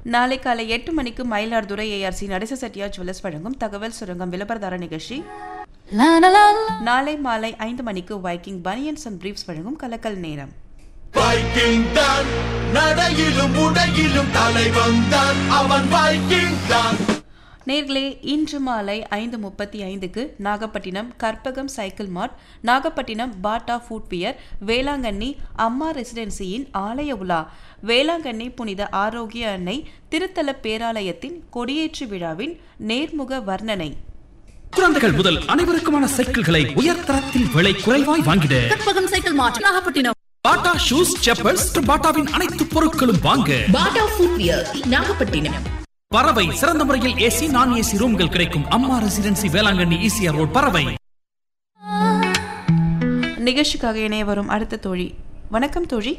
நாளை காலை எட்டு மணிக்கு மயிலாடுதுறை ஏஆர்சி நடேச செட்டியார் ஜுவல்லர்ஸ் வழங்கும் தகவல் சுரங்கம் விளம்பரதார நிகழ்ச்சி La la la la. நாளை மாலை ஐந்து மணிக்கு வைக்கிங் பனியன்ஸ் அண்ட் பிரீப்ஸ் வழங்கும் கலக்கல் நேரம் வைக்கிங் தான் நடையிலும் உடையிலும் தலைவன் தான் அவன் வைக்கிங் தான் நேர்களே இன்று மாலை ஐந்து முப்பத்தி ஐந்துக்கு Nagapattinam Karpagam cycle mart Nagapattinam Bata footwear Velankanni அம்மா ரெசிடென்சியின் ஆலய உலா வேளாங்கண்ணி புனித ஆரோக்கிய அன்னை திருத்தல பேராலயத்தின் கொடியேற்று விழாவின் நேர்முக வர்ணனை குழந்தைகள் முதல் அனைவருக்குமான சைக்கிள்களை உயர்தரத்தில் விலை குறைவாய் வாங்கிட கற்பகம் சைக்கிள் மார்ட் நாகப்பட்டினம் பாட்டா ஷூஸ் செப்பல்ஸ் பாட்டாவின் அனைத்து பொருட்களும் வாங்க பாட்டா ஃபுட்வியர் நாகப்பட்டினம் பறவை சிறந்த முறையில் ஏசி நான் ஏசி ரூம்கள் கிடைக்கும் அம்மா ரெசிடென்சி வேளாங்கண்ணி ஈசிஆர் ரோட் பறவை நிகழ்ச்சிக்காக இணைய வரும் அடுத்த தோழி வணக்கம் தோழி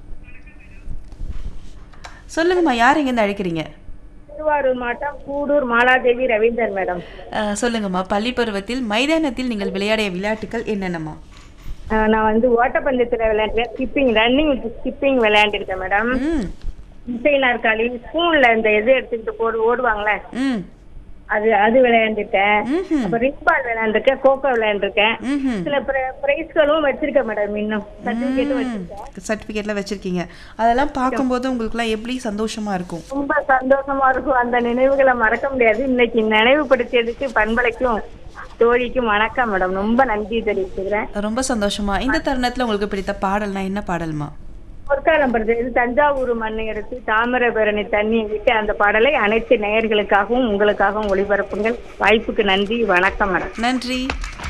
சொல்லுங்கம்மா யார் எங்கேருந்து அழைக்கிறீங்க திருவாரூர் மாவட்டம் கூடூர் மாலாதேவி ரவீந்தர் மேடம் அஹ், சொல்லுங்கம்மா பள்ளி பருவத்தில் மைதானத்தில் நீங்கள் விளையாடிய விளையாட்டுகள் என்னென்னம்மா அஹ் நான் வந்து ஓட்டப்பந்தயத்துல விளையாண்டுருக்கேன் ஸ்கிப்பிங் ரன்னிங் வித் ஸ்கிப்பிங் விளையாண்டுருக்கேன் மேடம் ம் இசை நாற்காலி ஸ்பூன்ல இந்த இது எடுத்துக்கிட்டு போடு ஓடுவாங்களே ம் அது அது விளையாண்டுட்டேன் ம்ஹும். அப்புறம் ரிங்பால் விளையாண்டுருக்கேன் கோகோ விளையாண்டுருக்கேன் ம்ஹும். சில பிரைஸ்களும் வச்சிருக்கேன் மேடம் இன்னும் சர்டிபிகேட்டும் வச்சிருக்கேன் சர்டிஃபிகேட்லாம் வச்சிருக்கீங்க அதெல்லாம் பார்க்கும்போது உங்களுக்குலாம் எப்படி சந்தோஷமா இருக்கும் ரொம்ப சந்தோஷமா இருக்கும் அந்த நினைவுகளை மறக்க முடியாது இன்னைக்கு நினைவுபடுத்தியதுக்கு பண்பலைக்கும் தோழிக்கும் வணக்கம் மேடம் ரொம்ப நன்றி தெரிவிச்சுக்கிறேன் ரொம்ப சந்தோஷமா இந்த தருணத்துல உங்களுக்கு பிடித்த பாடல்னா என்ன பாடல்மா பொற்காலம் படுது இது தஞ்சாவூர் மண்ணை எடுத்து தாமிரபரணி தண்ணியை விட்டு அந்த பாடலை அனைத்து நேயர்களுக்காகவும் உங்களுக்காகவும் ஒளிபரப்புங்கள் வாய்ப்புக்கு நன்றி வணக்கம் மேடம் நன்றி